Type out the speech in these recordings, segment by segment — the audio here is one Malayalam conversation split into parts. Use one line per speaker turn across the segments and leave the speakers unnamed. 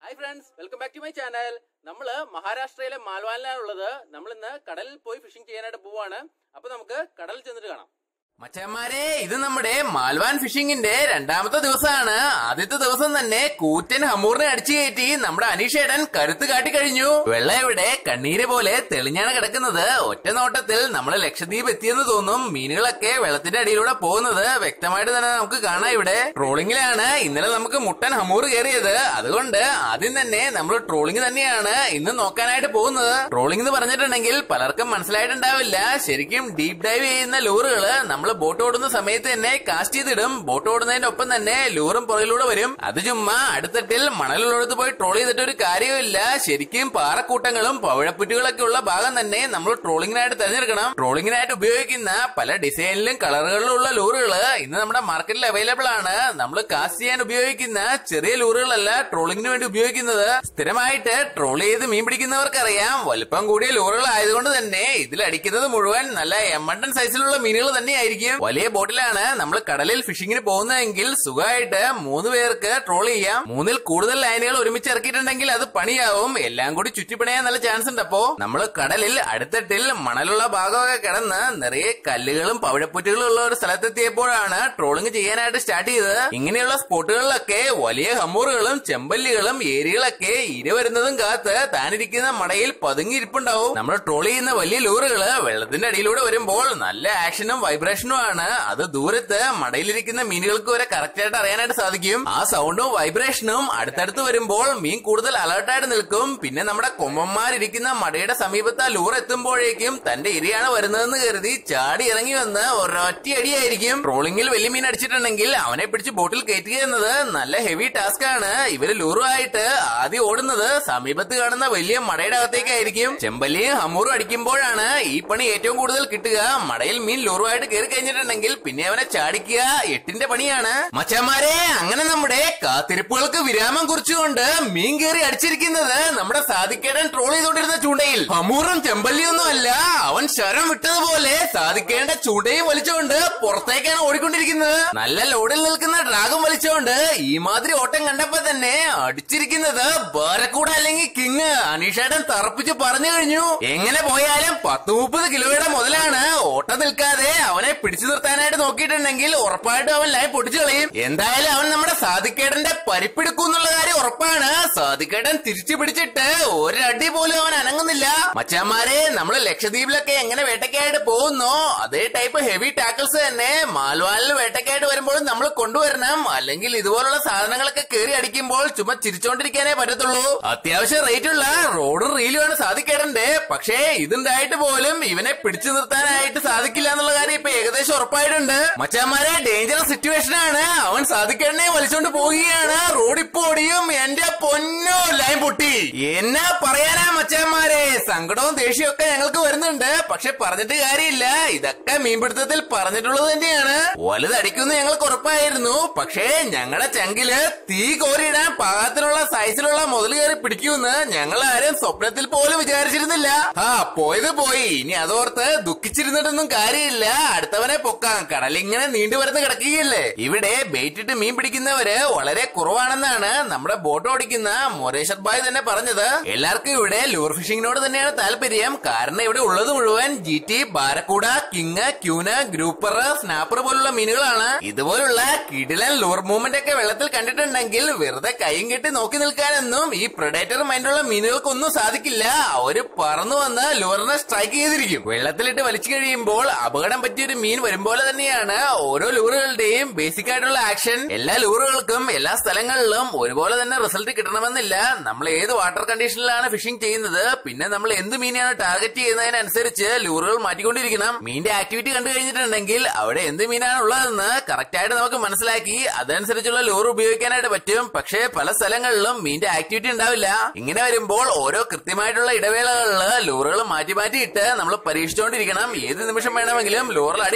hi friends welcome back to my channel നമ്മള് മഹാരാഷ്ട്രയിലെ മാൽവാനിലാണ് ഉള്ളത് നമ്മൾ ഇന്ന് കടലിൽ പോയി ഫിഷിംഗ് ചെയ്യാനായിട്ട് പോവാണ് അപ്പൊ നമുക്ക് കടലിൽ ചെന്നിട്ട് കാണാം
മച്ചന്മാരെ ഇത് നമ്മുടെ മാൽവാൻ ഫിഷിംഗിന്റെ രണ്ടാമത്തെ ദിവസമാണ് ആദ്യത്തെ ദിവസം തന്നെ കൂറ്റൻ ഹമൂറിനെ അടിച്ചു കയറ്റി നമ്മുടെ അനീഷേടൻ കരുത്ത് കാട്ടി കഴിഞ്ഞു വെള്ളം ഇവിടെ കണ്ണീര് പോലെ തെളിഞ്ഞാണ് കിടക്കുന്നത് ഒറ്റ നോട്ടത്തിൽ നമ്മൾ ലക്ഷദ്വീപ് എത്തിയെന്ന് തോന്നും മീനുകളൊക്കെ വെള്ളത്തിന്റെ അടിയിലൂടെ പോകുന്നത് വ്യക്തമായിട്ട് തന്നെ നമുക്ക് കാണാം ഇവിടെ ട്രോളിംഗിലാണ് ഇന്നലെ നമുക്ക് മുട്ടൻ ഹമൂർ കയറിയത് അതുകൊണ്ട് ആദ്യം തന്നെ നമ്മൾ ട്രോളിംഗ് തന്നെയാണ് ഇന്ന് നോക്കാനായിട്ട് പോകുന്നത് ട്രോളിംഗ് എന്ന് പറഞ്ഞിട്ടുണ്ടെങ്കിൽ പലർക്കും മനസ്സിലായിട്ടുണ്ടാവില്ല ശരിക്കും ഡീപ് ഡൈവ് ചെയ്യുന്ന ലൂറുകള് നമ്മൾ ബോട്ട് ഓടുന്ന സമയത്ത് തന്നെ കാസ്റ്റ് ചെയ്തിടും ബോട്ട് ഓടുന്നതിന്റെ ഒപ്പം തന്നെ ലൂറും പുറകിലൂടെ വരും അത് ചുമ്മാ അടുത്തട്ടിൽ മണലുള്ളടത്ത് പോയി ട്രോൾ ചെയ്തിട്ട് ഒരു കാര്യമില്ല ശരിക്കും പാറക്കൂട്ടങ്ങളും പവിഴപ്പുറ്റുകളൊക്കെ ഉള്ള ഭാഗം തന്നെ നമ്മൾ ട്രോളിങ്ങിനായിട്ട് തെരഞ്ഞെടുക്കണം ട്രോളിങ്ങിനായിട്ട് ഉപയോഗിക്കുന്ന പല ഡിസൈനിലും കളറുകളിലും ഉള്ള ലൂറുകള് ഇന്ന് നമ്മുടെ മാർക്കറ്റിൽ അവൈലബിൾ ആണ് നമ്മൾ കാസ്റ്റ് ചെയ്യാൻ ഉപയോഗിക്കുന്ന ചെറിയ ലൂറുകളല്ല ട്രോളിങ്ങിന് വേണ്ടി ഉപയോഗിക്കുന്നത് സ്ഥിരമായിട്ട് ട്രോൾ ചെയ്ത് മീൻ പിടിക്കുന്നവർക്കറിയാം വലുപ്പം കൂടിയ ലൂറുകൾ ആയതുകൊണ്ട് തന്നെ ഇതിൽ അടിക്കുന്നത് മുഴുവൻ നല്ല എമ്മണ്ടൻ സൈസിലുള്ള മീനുകൾ തന്നെയായിരിക്കും വലിയ ബോട്ടിലാണ് നമ്മൾ കടലിൽ ഫിഷിങ്ങിന് പോകുന്നതെങ്കിൽ സുഖമായിട്ട് മൂന്ന് പേർക്ക് ട്രോൾ ചെയ്യാം മൂന്നിൽ കൂടുതൽ ലൈനുകൾ ഒരുമിച്ച് ഇറക്കിയിട്ടുണ്ടെങ്കിൽ അത് പണിയാവും എല്ലാം കൂടി ചുറ്റിപ്പണിയാൻ നല്ല ചാൻസ് ഉണ്ട് അപ്പോ നമ്മൾ കടലിൽ അടുത്തട്ടിൽ മണലുള്ള ഭാഗമൊക്കെ കിടന്ന് നിറയെ കല്ലുകളും പവിഴപ്പുറ്റുകളും ഉള്ള ഒരു സ്ഥലത്തെത്തിയപ്പോഴാണ് ട്രോളിംഗ് ചെയ്യാനായിട്ട് സ്റ്റാർട്ട് ചെയ്തത് ഇങ്ങനെയുള്ള സ്പോട്ടുകളിലൊക്കെ വലിയ ഹമ്മൂറുകളും ചെമ്പല്ലികളും ഏരികളൊക്കെ ഇര വരുന്നതും കാത്ത് താനിരിക്കുന്ന മടയിൽ പതുങ്ങിയിരിപ്പുണ്ടാവും നമ്മൾ ട്രോൾ ചെയ്യുന്ന വലിയ ലൂറുകള് വെള്ളത്തിന്റെ അടിയിലൂടെ വരുമ്പോൾ നല്ല ആക്ഷനും വൈബ്രേഷനും ആണ് അത് ദൂരത്ത് മടയിലിരിക്കുന്ന മീനുകൾക്ക് വരെ കറക്റ്റ് ആയിട്ട് അറിയാനായിട്ട് സാധിക്കും ആ സൗണ്ടും വൈബ്രേഷനും അടുത്തടുത്ത് വരുമ്പോൾ മീൻ കൂടുതൽ അലർട്ടായിട്ട് നിൽക്കും പിന്നെ നമ്മുടെ കൊമ്പന്മാരിരിക്കുന്ന മടയുടെ സമീപത്ത് ആ ലൂർ എത്തുമ്പോഴേക്കും തന്റെ ഇരയാണ് വരുന്നതെന്ന് കരുതി ചാടി ഇറങ്ങി വന്ന് ഒരൊറ്റ അടിയായിരിക്കും ട്രോളിംഗിൽ വലിയ മീൻ അടിച്ചിട്ടുണ്ടെങ്കിൽ അവനെ പിടിച്ച് ബോട്ടിൽ കയറ്റുക എന്നത് നല്ല ഹെവി ടാസ്ക് ആണ് ഇവര് ലൂറുമായിട്ട് ആദ്യം ഓടുന്നത് സമീപത്ത് കാണുന്ന വലിയ മടയുടെ അകത്തേക്കായിരിക്കും ചെമ്പല്ലിയും ഹമൂറും അടിക്കുമ്പോഴാണ് ഈ പണി ഏറ്റവും കൂടുതൽ കിട്ടുക മടയിൽ മീൻ ലൂറുമായിട്ട് കയറി കഴിഞ്ഞിട്ടുണ്ടെങ്കിൽ പിന്നെ അവനെ ചാടിക്കുക എട്ടിന്റെ പണിയാണ് മച്ചന്മാരെ അങ്ങനെ നമ്മുടെ കാത്തിരിപ്പുകൾക്ക് വിരാമം കുറിച്ചുകൊണ്ട് മീൻ കയറി അടിച്ചിരിക്കുന്നത് നമ്മുടെ സാധിക്കേടൻ ട്രോൾ ചെയ്തുകൊണ്ടിരുന്ന ചൂണ്ടയിൽ ഹമൂറും ചെമ്പല്ലിയൊന്നും അല്ല അവൻ ശരം വിട്ടതുപോലെ സാധിക്കേണ്ട ചൂണ്ടയും വലിച്ചുകൊണ്ട് പുറത്തേക്കാണ് ഓടിക്കൊണ്ടിരിക്കുന്നത് നല്ല ലോഡിൽ നിൽക്കുന്ന ഡ്രാഗൺ വലിച്ചുകൊണ്ട് ഈ മാതിരി ഓട്ടം കണ്ടപ്പോ തന്നെ അടിച്ചിരിക്കുന്നത് ബാരക്കൂട അല്ലെങ്കിൽ കിങ് അനീഷേട്ടൻ തറപ്പിച്ച് പറഞ്ഞു കഴിഞ്ഞു എങ്ങനെ പോയാലും പത്ത് മുപ്പത് കിലോയുടെ മുതലാണ് ഓട്ടം നിൽക്കാതെ അവനെ പിടിച്ചു നിർത്താനായിട്ട് നോക്കിയിട്ടുണ്ടെങ്കിൽ ഉറപ്പായിട്ടും അവൻ ലൈൻ പൊട്ടിച്ചു കളയും എന്തായാലും അവൻ നമ്മുടെ സാധിക്കേടന്റെ പരിപ്പെടുക്കും എന്നുള്ള കാര്യം ഉറപ്പാണ് സാധിക്കേടൻ തിരിച്ചു പിടിച്ചിട്ട് ഒരടി പോലും അവൻ അനങ്ങുന്നില്ല മച്ചാന്മാരെ നമ്മള് ലക്ഷദ്വീപിലൊക്കെ എങ്ങനെ വേട്ടയ്ക്കായിട്ട് പോകുന്നോ അതേ ടൈപ്പ് ഹെവി ടാക്കിൾസ് തന്നെ മാൽവാലിൽ വേട്ടയ്ക്കായിട്ട് വരുമ്പോൾ നമ്മൾ കൊണ്ടുവരണം അല്ലെങ്കിൽ ഇതുപോലുള്ള സാധനങ്ങളൊക്കെ കയറി അടിക്കുമ്പോൾ ചുമ്മാ ചിരിച്ചോണ്ടിരിക്കാനേ പറ്റത്തുള്ളൂ അത്യാവശ്യം റേറ്റ് ഉള്ള റോഡും റീലുമാണ് സാധിക്കേടന്റെ പക്ഷേ ഇതുണ്ടായിട്ട് പോലും ഇവനെ പിടിച്ചു നിർത്താനായിട്ട് സാധിക്കില്ല എന്നുള്ള കാര്യം ഇപ്പൊ ഏകദേശം ഉറപ്പായിട്ടുണ്ട് മച്ചാന്മാരെ ഡേഞ്ചറസ് സിറ്റുവേഷൻ ആണ് അവൻ സാധിക്കേടനെ വലിച്ചോണ്ട് പോവുകയാണ് റോഡ് ഇപ്പൊ ഓടിയും എന്റെ പൊന്നോ ലൈൻ പൊട്ടി എന്നാ പറയാനാ മച്ചാന്മാരെ സങ്കടവും ദേഷ്യവും ഒക്കെ ഞങ്ങൾക്ക് വരുന്നുണ്ട് പക്ഷെ പറഞ്ഞിട്ട് കാര്യമില്ല ഇതൊക്കെ മീൻപിടുത്തത്തിൽ പറഞ്ഞിട്ടുള്ളത് തന്നെയാണ് വലുതടിക്കുന്ന ഞങ്ങൾക്ക് ഉറപ്പായിരുന്നു പക്ഷേ ഞങ്ങളുടെ ചങ്കില് തീ കോരിയിടാൻ പാകത്തിനുള്ള സൈസിലുള്ള മുതൽ കയറി പിടിക്കുമെന്ന് ഞങ്ങൾ ആരും സ്വപ്നത്തിൽ പോലും വിചാരിച്ചിരുന്നില്ല ആ പോയത് പോയി ഇനി അതോർത്ത് ദുഃഖിച്ചിരുന്നിട്ടൊന്നും കാര്യമില്ല അടുത്തവനെ പൊക്കാം കടലിങ്ങനെ നീണ്ടു വരുന്ന കിടക്കുകയല്ലേ ഇവിടെ ബെയ്റ്റിട്ട് മീൻ പിടിക്കുന്നവര് വളരെ കുറവാണെന്നാണ് നമ്മുടെ ബോട്ട് ഓടിക്കുന്ന മൊരേശ്വർ ബായ് തന്നെ പറഞ്ഞത് എല്ലാവർക്കും ഇവിടെ ലൂർ ഫിഷിങ്ങിനോട് തന്നെയാണ് താല്പര്യം കാരണം ഇവിടെ ഉള്ളത് മുഴുവൻ ജി ടി ബാരക്കൂട കിങ് ക്യൂന ഗ്രൂപ്പർ സ്നാപ്പർ പോലുള്ള മീനുകളാണ് ഇതുപോലുള്ള കിടിലൻ ലൂർ മൂവ്മെന്റ് ഒക്കെ വെള്ളത്തിൽ കണ്ടിട്ടുണ്ടെങ്കിൽ വെറുതെ കൈയും കെട്ടി നോക്കി നിൽക്കാനൊന്നും ഈ പ്രൊഡേറ്റർ മൈൻഡുള്ള മീനുകൾക്കൊന്നും സാധിക്കില്ല അവര് പറന്നു വന്ന് ലൂറിനെ സ്ട്രൈക്ക് ചെയ്തിരിക്കും വെള്ളത്തിലിട്ട് വലിച്ചു കഴിയുമ്പോൾ അപകടം പറ്റിയൊരു മീൻ വരും പോലെ തന്നെയാണ് ഓരോ ലൂറുകളുടെയും ബേസിക് ആയിട്ടുള്ള ആക്ഷൻ എല്ലാ ലൂറുകൾക്കും എല്ലാ സ്ഥലങ്ങളിലും ഒരുപോലെ തന്നെ റിസൾട്ട് കിട്ടണമെന്നില്ല നമ്മൾ ഏത് വാട്ടർ കണ്ടീഷനിലാണ് ഫിഷിംഗ് ചെയ്യുന്നത് പിന്നെ നമ്മൾ എന്ത് മീനെയാണ് ടാർഗറ്റ് ചെയ്യുന്നതിനനുസരിച്ച് ലൂറുകൾ മാറ്റിക്കൊണ്ടിരിക്കണം മീനിന്റെ ആക്ടിവിറ്റി കണ്ടു കഴിഞ്ഞിട്ടുണ്ടെങ്കിൽ അവിടെ എന്ത് മീനാണ് ഉള്ളതെന്ന് കറക്റ്റ് ആയിട്ട് നമുക്ക് മനസ്സിലാക്കി അതനുസരിച്ചുള്ള ലൂർ ഉപയോഗിക്കാനായിട്ട് പറ്റും പക്ഷേ പല സ്ഥലങ്ങളിലും മീനിന്റെ ആക്ടിവിറ്റി ഉണ്ടാവില്ല ഇങ്ങനെ വരുമ്പോൾ ഓരോ കൃത്യമായിട്ടുള്ള ഇടവേളകളിൽ ലൂറുകൾ മാറ്റി മാറ്റി ഇട്ട് നമ്മൾ പരീക്ഷിച്ചുകൊണ്ടിരിക്കണം ഏത് നിമിഷം വേണമെങ്കിലും ലൂറിൽ അടി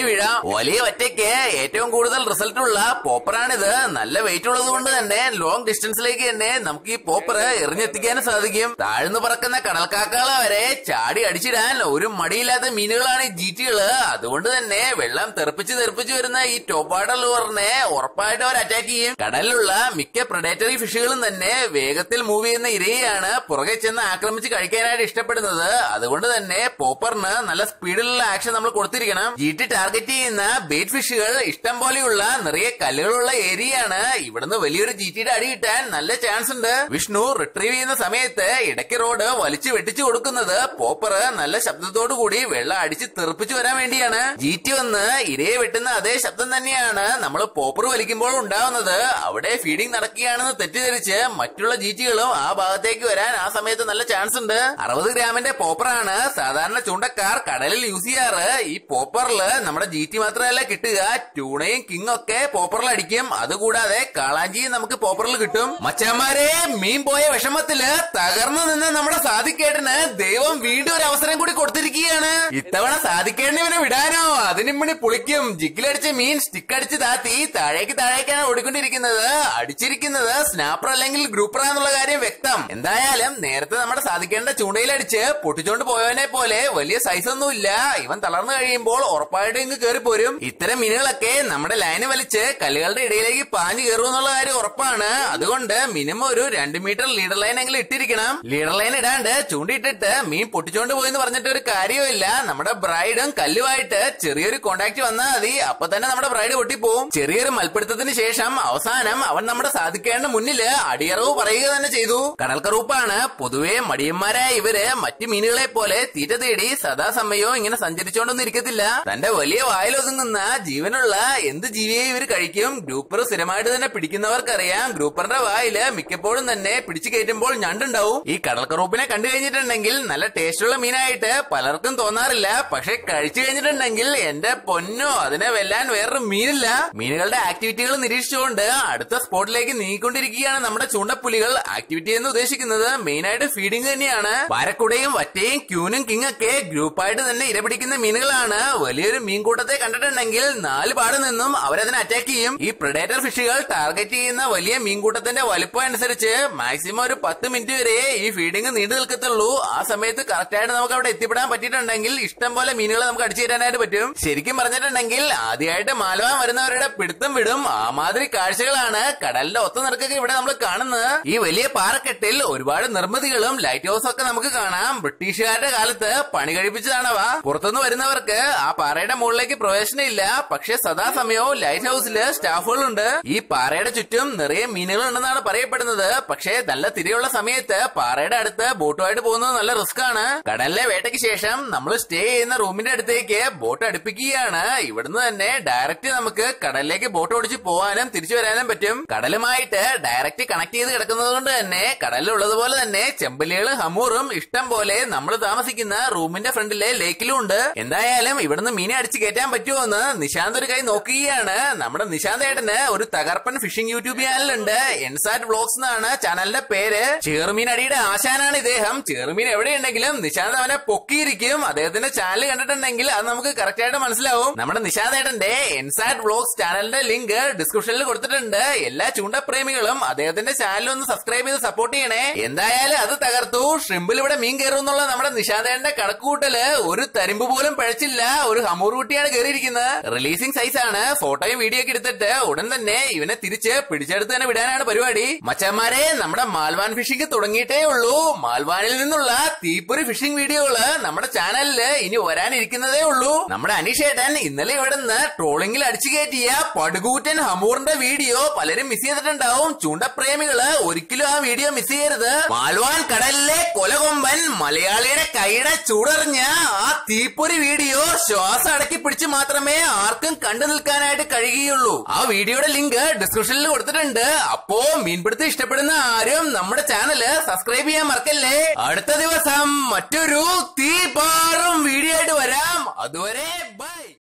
ചാടി വീഴാം വലിയ ഒറ്റയ്ക്ക് ഏറ്റവും കൂടുതൽ റിസൾട്ട് ഉള്ള പോപ്പറാണിത് നല്ല വെയിറ്റ് ഉള്ളത് കൊണ്ട് തന്നെ ലോങ് ഡിസ്റ്റൻസിലേക്ക് തന്നെ നമുക്ക് ഈ പോപ്പർ എറിഞ്ഞെത്തിക്കാനും സാധിക്കും താഴ്ന്നു പറക്കുന്ന കടൽക്കാക്കകളെ വരെ ചാടി അടിച്ചിടാൻ ഒരു മടിയില്ലാത്ത മീനുകളാണ് ഈ ജീറ്റികള് അതുകൊണ്ട് തന്നെ വെള്ളം തെറിപ്പിച്ച് തെറിപ്പിച്ച് വരുന്ന ഈ ടോപ്പാട ലൂറിനെ ഉറപ്പായിട്ട് അവർ അറ്റാക്ക് ചെയ്യും കടലിലുള്ള മിക്ക പ്രഡേറ്ററി ഫിഷുകളും തന്നെ വേഗത്തിൽ മൂവ് ചെയ്യുന്ന ഇരയെയാണ് പുറകെ ചെന്ന് ആക്രമിച്ച് കഴിക്കാനായിട്ട് ഇഷ്ടപ്പെടുന്നത് അതുകൊണ്ട് തന്നെ പോപ്പറിന് നല്ല സ്പീഡിലുള്ള ആക്ഷൻ നമ്മൾ കൊടുത്തിരിക്കണം ജീറ്റി ടാർഗറ്റ് ചെയ്യുന്ന ബേറ്റ് ഫിഷുകൾ ഇഷ്ടം പോലെയുള്ള നിറയെ കല്ലുകളുള്ള ഏരിയയാണ് ഇവിടുന്ന് വലിയൊരു ജീറ്റിയുടെ അടി കിട്ടാൻ നല്ല ചാൻസ് ഉണ്ട് വിഷ്ണു റിട്രീവ് ചെയ്യുന്ന സമയത്ത് ഇടയ്ക്ക് റോഡ് വലിച്ചു വെട്ടിച്ചു കൊടുക്കുന്നത് പോപ്പർ നല്ല ശബ്ദത്തോടു കൂടി വെള്ളം അടിച്ച് തെറിപ്പിച്ചു വരാൻ വേണ്ടിയാണ് ജീറ്റി വന്ന് ഇരയെ വെട്ടുന്ന അതേ ശബ്ദം തന്നെയാണ് നമ്മൾ പോപ്പർ വലിക്കുമ്പോൾ ഉണ്ടാവുന്നത് അവിടെ ഫീഡിംഗ് നടക്കുകയാണെന്ന് തെറ്റിദ്ധരിച്ച് മറ്റുള്ള ജീറ്റികളും ആ ഭാഗത്തേക്ക് വരാൻ ആ സമയത്ത് നല്ല ചാൻസ് ഉണ്ട് അറുപത് ഗ്രാമിന്റെ പോപ്പറാണ് സാധാരണ ചൂണ്ടക്കാർ കടലിൽ യൂസ് ചെയ്യാറ് ഈ പോപ്പറിൽ നമ്മുടെ ജീറ്റി മാത്രമല്ല കിട്ടുക ട്യൂണയും കിങ് ഒക്കെ പോപ്പറിൽ അടിക്കും അതുകൂടാതെ കാളാഞ്ചിയും നമുക്ക് പോപ്പറിൽ കിട്ടും മച്ചാമാരെ മീൻ പോയ വിഷമത്തില് തകർന്നു നിന്ന് നമ്മുടെ സാധിക്കേട്ടന് ദൈവം വീണ്ടും ഒരു അവസരം കൂടി കൊടുത്തിരിക്കുകയാണ് ഇത്തവണ സാധിക്കേട്ടന് ഇവനെ വിടാനോ അതിനിമ്മണി പുളിക്കും ജിക്കിലടിച്ച മീൻ സ്റ്റിക്ക് അടിച്ച് താത്തി താഴേക്ക് താഴേക്കാണ് ഓടിക്കൊണ്ടിരിക്കുന്നത് അടിച്ചിരിക്കുന്നത് സ്നാപ്പർ അല്ലെങ്കിൽ ഗ്രൂപ്പർ എന്നുള്ള കാര്യം വ്യക്തം എന്തായാലും നേരത്തെ നമ്മുടെ സാധിക്കേണ്ട ചൂണ്ടയിലടിച്ച് പൊട്ടിച്ചോണ്ട് പോയവനെ പോലെ വലിയ സൈസ് ഒന്നുമില്ല ഇവൻ തളർന്നു കഴിയുമ്പോൾ ഉറപ്പായിട്ടും ഇങ്ങ് കയറിപ്പോരും ഇത്തരം മീനുകളൊക്കെ നമ്മുടെ ലൈന് വലിച്ച് കല്ലുകളുടെ ഇടയിലേക്ക് പാഞ്ഞു കയറും എന്നുള്ള കാര്യം ഉറപ്പാണ് അതുകൊണ്ട് മിനിമം ഒരു രണ്ട് മീറ്റർ ലീഡർ ലൈൻ എങ്കിലും ഇട്ടിരിക്കണം ലീഡർ ലൈൻ ഇടാണ്ട് ചൂണ്ടിയിട്ടിട്ട് മീൻ പൊട്ടിച്ചോണ്ട് പോയി എന്ന് പറഞ്ഞിട്ട് ഒരു കാര്യമില്ല നമ്മുടെ ബ്രൈഡും കല്ലുമായിട്ട് ചെറിയൊരു കോണ്ടാക്ട് വന്നാൽ മതി അപ്പൊ തന്നെ നമ്മുടെ ബ്രൈഡ് പൊട്ടിപ്പോവും ചെറിയൊരു മൽപ്പിടുത്തത്തിന് ശേഷം അവസാനം അവൻ നമ്മുടെ സാധിക്കേണ്ട മുന്നില് അടിയറവ് പറയുക തന്നെ ചെയ്തു കടൽക്കറൂപ്പാണ് പൊതുവെ മടിയന്മാരായ ഇവര് മറ്റു മീനുകളെ പോലെ തീറ്റ തേടി സദാസമയവും ഇങ്ങനെ സഞ്ചരിച്ചോണ്ടൊന്നും ഇരിക്കത്തില്ല തന്റെ വലിയ വായിലൊതുങ്ങുന്ന ജീവനുള്ള എന്ത് ജീവിയെ ഇവർ കഴിക്കും ഗ്രൂപ്പർ സ്ഥിരമായിട്ട് തന്നെ പിടിക്കുന്നവർക്കറിയാം ഗ്രൂപ്പറിന്റെ വായില് മിക്കപ്പോഴും തന്നെ പിടിച്ചു കയറ്റുമ്പോൾ ഞണ്ടുണ്ടാവും ഈ കടൽക്കറൂപ്പിനെ കണ്ടു കഴിഞ്ഞിട്ടുണ്ടെങ്കിൽ നല്ല ടേസ്റ്റുള്ള മീനായിട്ട് പലർക്കും തോന്നാറില്ല പക്ഷെ കഴിച്ചു കഴിഞ്ഞിട്ടുണ്ടെങ്കിൽ എന്റെ പൊന്നോ അതിനെ വെല്ലാൻ വേറൊരു മീനില്ല മീനുകളുടെ ആക്ടിവിറ്റികൾ നിരീക്ഷിച്ചുകൊണ്ട് അടുത്ത സ്പോട്ടിലേക്ക് നീങ്ങിക്കൊണ്ടിരിക്കുകയാണ് നമ്മുടെ ചൂണ്ടപ്പുലികൾ ആക്ടിവിറ്റി എന്ന് ഉദ്ദേശിക്കുന്നത് മെയിൻ ആയിട്ട് ഫീഡിംഗ് തന്നെയാണ് പാരക്കുടയും വറ്റയും ക്യൂനും കിങ് ഒക്കെ ഗ്രൂപ്പായിട്ട് തന്നെ ഇരപിടിക്കുന്ന മീനുകളാണ് വലിയൊരു മീൻകൂട്ടത്തെ കണ്ടിട്ടുണ്ടെങ്കിൽ നാല് പാട് നിന്നും അവരതിനെ അറ്റാക്ക് ചെയ്യും ഈ പ്രഡേറ്റർ ഫിഷുകൾ ടാർഗറ്റ് ചെയ്യുന്ന വലിയ മീൻകൂട്ടത്തിന്റെ വലുപ്പം അനുസരിച്ച് മാക്സിമം ഒരു പത്ത് മിനിറ്റ് വരെ ഈ ഫീഡിംഗ് നീണ്ടു നിൽക്കത്തുള്ളൂ ആ സമയത്ത് കറക്റ്റ് ആയിട്ട് നമുക്ക് അവിടെ എത്തിപ്പെടാൻ പറ്റിയിട്ടുണ്ടെങ്കിൽ ഇഷ്ടം പോലെ മീനുകൾ നമുക്ക് അടിച്ചു തരാനായിട്ട് പറ്റും ശരിക്കും പറഞ്ഞിട്ടുണ്ടെങ്കിൽ ആദ്യമായിട്ട് മാലവാൻ വരുന്നവരുടെ പിടുത്തം വിടും ആ മാതിരി കാഴ്ചകളാണ് കടലിന്റെ ഒത്തുനിറക്കൊക്കെ ഇവിടെ നമ്മൾ കാണുന്നത് ഈ വലിയ പാറക്കെട്ടിൽ ഒരുപാട് നിർമ്മിതികളും ലൈറ്റ് ഹൗസ് ഒക്കെ നമുക്ക് കാണാം ബ്രിട്ടീഷുകാരുടെ കാലത്ത് പണി കഴിപ്പിച്ചതാണവ പുറത്തുനിന്ന് വരുന്നവർക്ക് ആ പാറയുടെ മുകളിലേക്ക് പ്രവേശനം ഇല്ല പക്ഷെ സദാസമയവും ലൈറ്റ് ഹൗസില് സ്റ്റാഫുകളുണ്ട് ഈ പാറയുടെ ചുറ്റും നിറയെ മീനുകൾ ഉണ്ടെന്നാണ് പറയപ്പെടുന്നത് പക്ഷേ നല്ല തിരയുള്ള സമയത്ത് പാറയുടെ അടുത്ത് ബോട്ടുമായിട്ട് പോകുന്നത് നല്ല റിസ്ക് ആണ് കടലിലെ വേട്ടയ്ക്ക് ശേഷം നമ്മൾ സ്റ്റേ ചെയ്യുന്ന റൂമിന്റെ അടുത്തേക്ക് ബോട്ട് അടുപ്പിക്കുകയാണ് ഇവിടുന്ന് തന്നെ ഡയറക്റ്റ് നമുക്ക് കടലിലേക്ക് ബോട്ട് ഓടിച്ച് പോകാനും തിരിച്ചു വരാനും പറ്റും കടലുമായിട്ട് ഡയറക്റ്റ് കണക്ട് ചെയ്ത് കിടക്കുന്നത് കൊണ്ട് തന്നെ കടലിലുള്ളതുപോലെ തന്നെ ചെമ്പല്ലികളും ഹമൂറും ഇഷ്ടം പോലെ നമ്മൾ താമസിക്കുന്ന റൂമിന്റെ ഫ്രണ്ടിലെ ലേക്കിലും ഉണ്ട് എന്തായാലും ഇവിടുന്ന് മീനെ അടിച്ച് കയറ്റാൻ പറ്റുമോ എന്ന് നിശാന്ത് ഒരു കൈ നോക്കുകയാണ് നമ്മുടെ നിശാന്ത് ഏട്ടന് ഒരു തകർപ്പൻ ഫിഷിംഗ് യൂട്യൂബ് ചാനലുണ്ട് എൻസാറ്റ് വ്ലോഗ്സ് എന്നാണ് ചാനലിന്റെ പേര് ചെറുമീൻ അടിയുടെ ആശാനാണ് ഇദ്ദേഹം ചെറുമീൻ എവിടെയുണ്ടെങ്കിലും നിശാന്ത് അവനെ പൊക്കിയിരിക്കും അദ്ദേഹത്തിന്റെ ചാനൽ കണ്ടിട്ടുണ്ടെങ്കിൽ അത് നമുക്ക് കറക്റ്റ് ആയിട്ട് മനസ്സിലാവും നമ്മുടെ നിശാന്ത് ഏട്ടന്റെ എൻസാറ്റ് വ്ലോഗ്സ് ചാനലിന്റെ ലിങ്ക് ഡിസ്ക്രിപ്ഷനിൽ കൊടുത്തിട്ടുണ്ട് എല്ലാ ചൂണ്ടപ്രേമികളും അദ്ദേഹത്തിന്റെ ചാനൽ ഒന്ന് സബ്സ്ക്രൈബ് ചെയ്ത് സപ്പോർട്ട് ചെയ്യണേ എന്തായാലും അത് തകർത്തു ഷ്രിമ്പിൽ ഇവിടെ മീൻ കയറും എന്നുള്ള നമ്മുടെ നിശാന്തേന്റെ കണക്കുകൂട്ടല് ഒരു തരിമ്പ് പോലും പഴച്ചില്ല ഒരു ഹമൂർ കുട്ടിയാണ് കയറിയിരിക്കുന്നത് റിലീസിംഗ് സൈസ് ആണ് ഫോട്ടോയും വീഡിയോ ഒക്കെ എടുത്തിട്ട് ഉടൻ തന്നെ ഇവനെ തിരിച്ച് പിടിച്ചെടുത്ത് തന്നെ വിടാനാണ് പരിപാടി മച്ചന്മാരെ നമ്മുടെ മാൽവാൻ ഫിഷിംഗ് തുടങ്ങിയിട്ടേ ഉള്ളൂ മാൽവാനിൽ നിന്നുള്ള തീപ്പൊരി ഫിഷിംഗ് വീഡിയോകള് നമ്മുടെ ചാനലില് ഇനി വരാനിരിക്കുന്നതേ ഉള്ളൂ നമ്മുടെ അനീഷേട്ടൻ ഇന്നലെ ഇവിടെ നിന്ന് ട്രോളിംഗിൽ അടിച്ചു കയറ്റിയ പടുകൂറ്റൻ ഹമൂറിന്റെ വീഡിയോ പലരും മിസ് ചെയ്തിട്ടുണ്ടാവും ചൂണ്ടപ്രേമികള് ഒരിക്കലും ആ വീഡിയോ മിസ് ചെയ്യരുത് മാൽവാൻ കടലിലെ കൊലകൊമ്പൻ മലയാളിയുടെ കൈയുടെ ചൂടറിഞ്ഞ ആ തീപ്പൊരി വീഡിയോ ശ്വാസം അടക്കി പിടിച്ച് മാത്രമേ ആർക്കും കണ്ടു നിൽക്കാനായിട്ട് കഴിയുകയുള്ളൂ ആ വീഡിയോയുടെ ലിങ്ക് ഡിസ്ക്രിപ്ഷനിൽ കൊടുത്തിട്ടുണ്ട് അപ്പോ മീൻപിടുത്തം ഇഷ്ടപ്പെടുന്ന ആരും നമ്മുടെ ചാനല് സബ്സ്ക്രൈബ് ചെയ്യാൻ മറക്കല്ലേ അടുത്ത ദിവസം മറ്റൊരു തീ പാറും വീഡിയോ ആയിട്ട് വരാം അതുവരെ